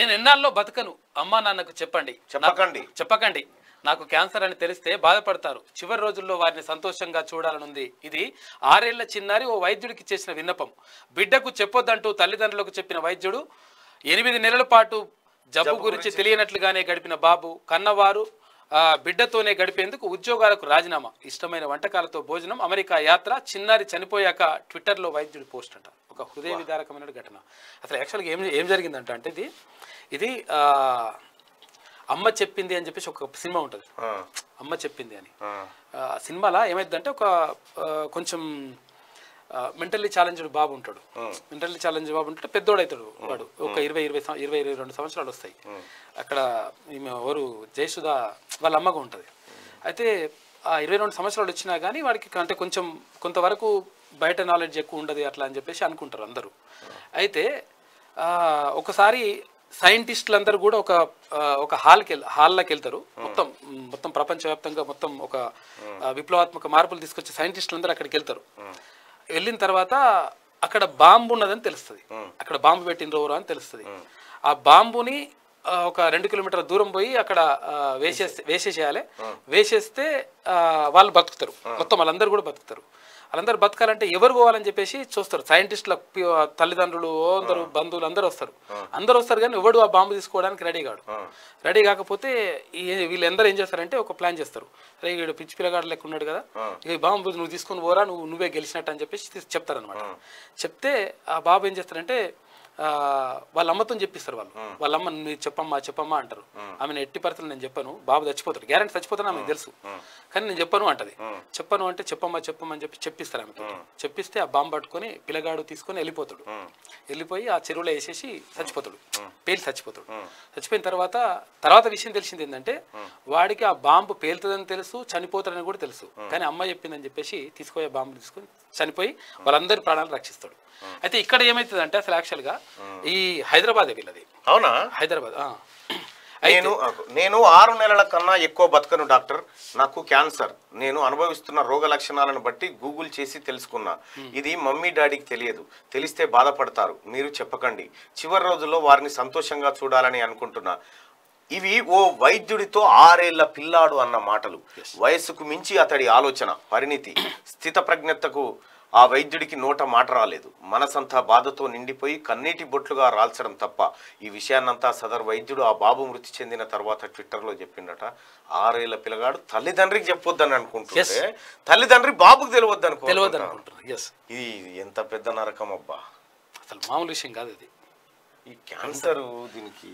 నేను ఎన్నాళ్ళలో బతకను అమ్మా నాన్నకు చెప్పండి చెప్పకండి. నాకు- చెప్పకండి నాకు క్యాన్సర్ అని తెలిస్తే బాధపడతారు చివరి రోజుల్లో వారిని సంతోషంగా చూడాలనుంది ఇది ఆరేళ్ల చిన్నారి ఓ వైద్యుడికి చేసిన విన్నపం బిడ్డకు చెప్పొద్దంటూ తల్లిదండ్రులకు చెప్పిన వైద్యుడు ఎనిమిది నెలల పాటు జబ్బు గురించి తెలియనట్లుగానే గడిపిన బాబు కన్నవారు ఆ, బిడ్డతోనే గడిపేందుకు ఉద్యోగాలకు రాజీనామా ఇష్టమైన వంటకాలతో భోజనం అమెరికా యాత్ర చిన్నారి చనిపోయాక ట్విట్టర్లో వైద్యుడి పోస్ట్ అంట ఒక హృదయ విదారకమైన ఘటన అసలు యాక్చువల్గా ఏం ఏం జరిగిందంట అంటే ఇది ఇది ఆ, అమ్మ చెప్పింది అని చెప్పేసి ఒక సినిమా ఉంటుంది ఆ, అమ్మ చెప్పింది అని ఆ, ఆ సినిమాలో ఏమైందంటే ఒక ఆ, కొంచెం మెంటల్లీ ఛాలెంజ్డ్ బాబు ఉంటాడు మెంటల్లీ ఛాలెంజ్ బాబు ఉంటే పెద్దోడు అవుతాడు వాడు ఒక ఇరవై ఇరవై సం- ఇరవై ఇరవై రెండు సంవత్సరాలు వస్తాయి అక్కడ ఈమె ఎవరు జయసుధ వాళ్ళ అమ్మగా ఉంటుంది అయితే ఆ ఇరవై రెండు సంవత్సరాలు వచ్చినా కానీ వాడికి అంటే కొంచెం కొంతవరకు బయట నాలెడ్జ్ ఎక్కువ ఉండదు అట్లా అని చెప్పేసి అనుకుంటారు అందరూ అయితే ఆ, ఒకసారి సైంటిస్టులు అందరూ కూడా ఒక ఆ, ఒక హాల్కి వెళ్ హాల్లోకి వెళ్తారు మొత్తం మ్, మొత్తం ప్రపంచవ్యాప్తంగా మొత్తం ఒక ఆ, విప్లవాత్మక మార్పులు తీసుకొచ్చే సైంటిస్టులు అందరూ అక్కడికి వెళ్తారు వెళ్ళిన తర్వాత అక్కడ బాంబు ఉన్నదని తెలుస్తుంది అక్కడ బాంబు పెట్టిన రోవరు అని తెలుస్తుంది ఆ బాంబుని ఆ, ఒక రెండు కిలోమీటర్ల దూరం పోయి అక్కడ ఆ, వేసేస్తే వేసేసేయాలి వేసేస్తే ఆ, వాళ్ళు బతుకుతారు మొత్తం వాళ్ళందరూ కూడా బతుకుతారు వాళ్ళందరూ బతకాలంటే ఎవరు పోవాలని చెప్పేసి చూస్తారు సైంటిస్టుల పి- తల్లిదండ్రులు అందరూ బంధువులు అందరూ వస్తారు అందరూ వస్తారు కానీ ఎవడు ఆ బాంబు తీసుకోవడానికి రెడీ కాడు రెడీ కాకపోతే ఈ వీళ్ళందరూ ఏం చేస్తారంటే ఒక ప్లాన్ చేస్తారు అరే వీడు పిచ్చి పిల్లగాడు లెక్క ఉన్నాడు కదా ఇక ఈ బాంబు నువ్వు తీసుకొని పోరా నువ్వు నువ్వే గెలిచినట్టు అని చెప్పేసి తీసి చెప్తారనమాట చెప్తే ఆ బాబు ఏం చేస్తారంటే ఆ, వాళ్ళ అమ్మతో చెప్పిస్తారు వాళ్ళు వాళ్ళ అమ్మ నువ్వు చెప్పమ్మా చెప్పమ్మా అంటారు ఆమె ఎట్టి పరిస్థితులు నేను చెప్పాను బాబు చచ్చిపోతాడు గ్యారెంటీ చచ్చిపోతాను ఆమెకు తెలుసు కానీ నేను చెప్పను అంటది చెప్పను అంటే చెప్పమ్మా చెప్పమ్మా అని చెప్పి చెప్పిస్తారు ఆమెతో చెప్పిస్తే ఆ బాంబు పట్టుకొని పిల్లగాడు తీసుకొని వెళ్ళిపోతాడు వెళ్ళిపోయి ఆ చెరువులో వేసేసి చచ్చిపోతాడు పేలి చచ్చిపోతాడు చచ్చిపోయిన తర్వాత తర్వాత విషయం తెలిసింది ఏంటంటే వాడికి ఆ బాంబు పేలుతుందని తెలుసు చనిపోతాడని కూడా తెలుసు కానీ అమ్మ చెప్పిందని చెప్పేసి తీసుకుపోయే బాంబు తీసుకొని చనిపోయి వాళ్ళందరి ప్రాణాలు రక్షిస్తాడు అయితే ఇక్కడ ఏమవుతుంది అంటే అసలు యాక్చువల్గా ఈ హైదరాబాద్ వీళ్ళది అవునా హైదరాబాద్ ఆ. నేను నేను ఆరు నెలల కన్నా ఎక్కువ బతకను డాక్టర్ నాకు క్యాన్సర్ నేను అనుభవిస్తున్న రోగ లక్షణాలను బట్టి గూగుల్ చేసి తెలుసుకున్నా ఇది మమ్మీ డాడీకి తెలియదు తెలిస్తే బాధపడతారు మీరు చెప్పకండి చివరి రోజుల్లో వారిని సంతోషంగా చూడాలని అనుకుంటున్నా ఇవి ఓ వైద్యుడితో ఆరేళ్ల పిల్లాడు అన్న మాటలు వయస్సుకు మించి అతడి ఆలోచన పరిణితి స్థిత ప్రజ్ఞతకు ఆ వైద్యుడికి నోట మాట రాలేదు మనసంతా బాధతో నిండిపోయి కన్నీటి బొట్లుగా రాల్చడం తప్ప ఈ విషయాన్నంతా సదర్ వైద్యుడు ఆ బాబు మృతి చెందిన తర్వాత ట్విట్టర్లో చెప్పిండట ఆరేళ్ల పిల్లగాడు తల్లిదండ్రికి చెప్పొద్దని అనుకుంటుంటే తల్లిదండ్రి బాబుకు తెలియవద్దు అనుకో తెలియదు అనుకుంటున్నారు ఎస్ ఇది ఎంత పెద్ద నరకం అబ్బా అసలు మామూలు విషయం కాదు ఇది ఈ క్యాన్సర్ దీనికి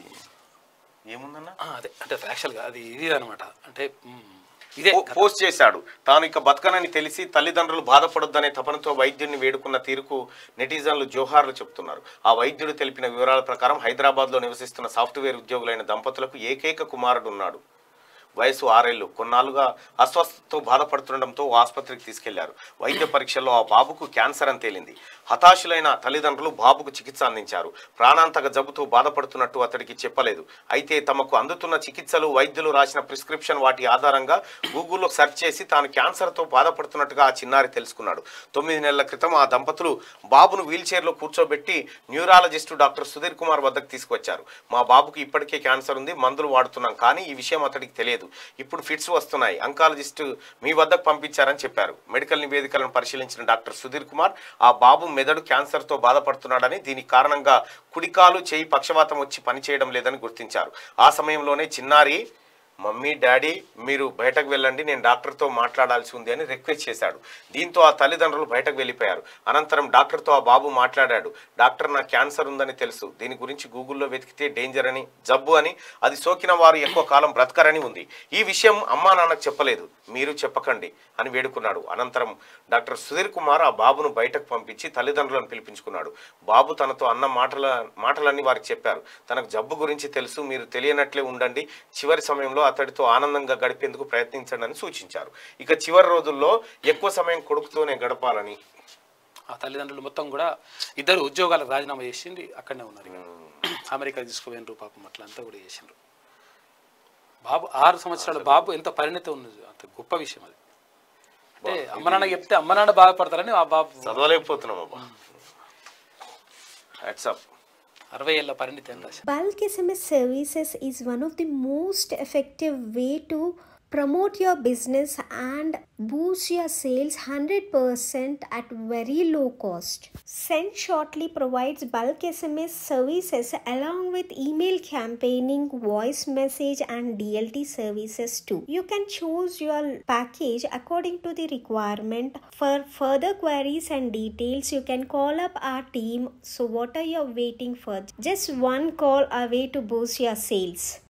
ఏముందన్నా ఆ, అదే అంటే యాక్చువల్గా అది ఇది అనమాట అంటే మ్, ఇదే పో- పోస్ట్ చేశాడు తాను ఇక బతకనని తెలిసి తల్లిదండ్రులు బాధపడొద్దనే తపనతో వైద్యుడిని వేడుకున్న తీరుకు నెటిజన్లు జోహార్లు చెప్తున్నారు ఆ వైద్యుడు తెలిపిన వివరాల ప్రకారం హైదరాబాద్లో నివసిస్తున్న సాఫ్ట్వేర్ ఉద్యోగులైన దంపతులకు ఏకైక కుమారుడు ఉన్నాడు వయసు ఆరేళ్లు కొన్నాళ్ళుగా అస్వస్థతతో బాధపడుతుండటంతో ఓ ఆసుపత్రికి తీసుకెళ్లారు వైద్య పరీక్షల్లో ఆ బాబుకు క్యాన్సర్ అని తేలింది హతాశులైన తల్లిదండ్రులు బాబుకు చికిత్స అందించారు ప్రాణాంతక జబ్బుతో బాధపడుతున్నట్టు అతడికి చెప్పలేదు అయితే తమకు అందుతున్న చికిత్సలు వైద్యులు రాసిన ప్రిస్క్రిప్షన్ వాటి ఆధారంగా గూగుల్లో సెర్చ్ చేసి తాను క్యాన్సర్తో బాధపడుతున్నట్టుగా ఆ చిన్నారి తెలుసుకున్నాడు తొమ్మిది నెలల క్రితం ఆ దంపతులు బాబును వీల్చైర్లో కూర్చోబెట్టి న్యూరాలజిస్టు డాక్టర్ సుధీర్ కుమార్ వద్దకు తీసుకొచ్చారు మా బాబుకు ఇప్పటికే క్యాన్సర్ ఉంది మందులు వాడుతున్నాం కానీ ఈ విషయం అతడికి తెలియదు ఇప్పుడు ఫిట్స్ వస్తున్నాయి అంకాలజిస్టు మీ వద్దకు పంపించారని చెప్పారు మెడికల్ నివేదికలను పరిశీలించిన డాక్టర్ సుధీర్ కుమార్ ఆ బాబు మెదడు క్యాన్సర్తో బాధపడుతున్నాడని దీనికి కారణంగా కుడికాలు చేయి పక్షవాతం వచ్చి పనిచేయడం లేదని గుర్తించారు ఆ సమయంలోనే చిన్నారి మమ్మీ డాడీ మీరు బయటకు వెళ్ళండి నేను డాక్టర్తో మాట్లాడాల్సి ఉంది అని రిక్వెస్ట్ చేశాడు దీంతో ఆ తల్లిదండ్రులు బయటకు వెళ్ళిపోయారు అనంతరం డాక్టర్తో ఆ బాబు మాట్లాడాడు డాక్టర్ నాకు క్యాన్సర్ ఉందని తెలుసు దీని గురించి గూగుల్లో వెతికితే డేంజర్ అని జబ్బు అని అది సోకిన వారు ఎక్కువ కాలం బ్రతకరని ఉంది ఈ విషయం అమ్మా నాన్నకు చెప్పలేదు మీరు చెప్పకండి అని వేడుకున్నాడు అనంతరం డాక్టర్ సుధీర్ కుమార్ ఆ బాబును బయటకు పంపించి తల్లిదండ్రులను పిలిపించుకున్నాడు బాబు తనతో అన్న మాటల మాటలన్నీ వారికి చెప్పారు తనకు జబ్బు గురించి తెలుసు మీరు తెలియనట్లే ఉండండి చివరి సమయంలో అతడితో ఆనందంగా గడిపేందుకు ప్రయత్నించండి అని సూచించారు ఇక చివరి రోజుల్లో ఎక్కువ సమయం కొడుకుతోనే గడపాలని ఆ తల్లిదండ్రులు మొత్తం కూడా ఇద్దరు ఉద్యోగాలకు రాజీనామా చేసింది అక్కడనే ఉన్నారు ఇక. అమెరికా తీసుకుపోయినరు పాపం అట్లా అంతా కూడా చేసిండ్రు బాబు ఆరు సంవత్సరాల బాబు ఎంత పరిణతి ఉన్నది అంత గొప్ప విషయం అది అంటే అమ్మ నాన్న చెప్తే అమ్మ నాన్న బాధపడతారని ఆ బాబు చదవలేకపోతున్నాం అబ్బా హ్యాట్సప్ అరవై ఏళ్ళ పరిణితి అని రాశారు Bulk SMS services is one of the most effective way to promote your business and boost your sales 100% at very low cost. Send Shortly provides bulk SMS services along with email campaigning, voice message and DLT services too. You can choose your package according to the requirement. For further queries and details, you can call up our team. So what are you waiting for? Just one call away to boost your sales.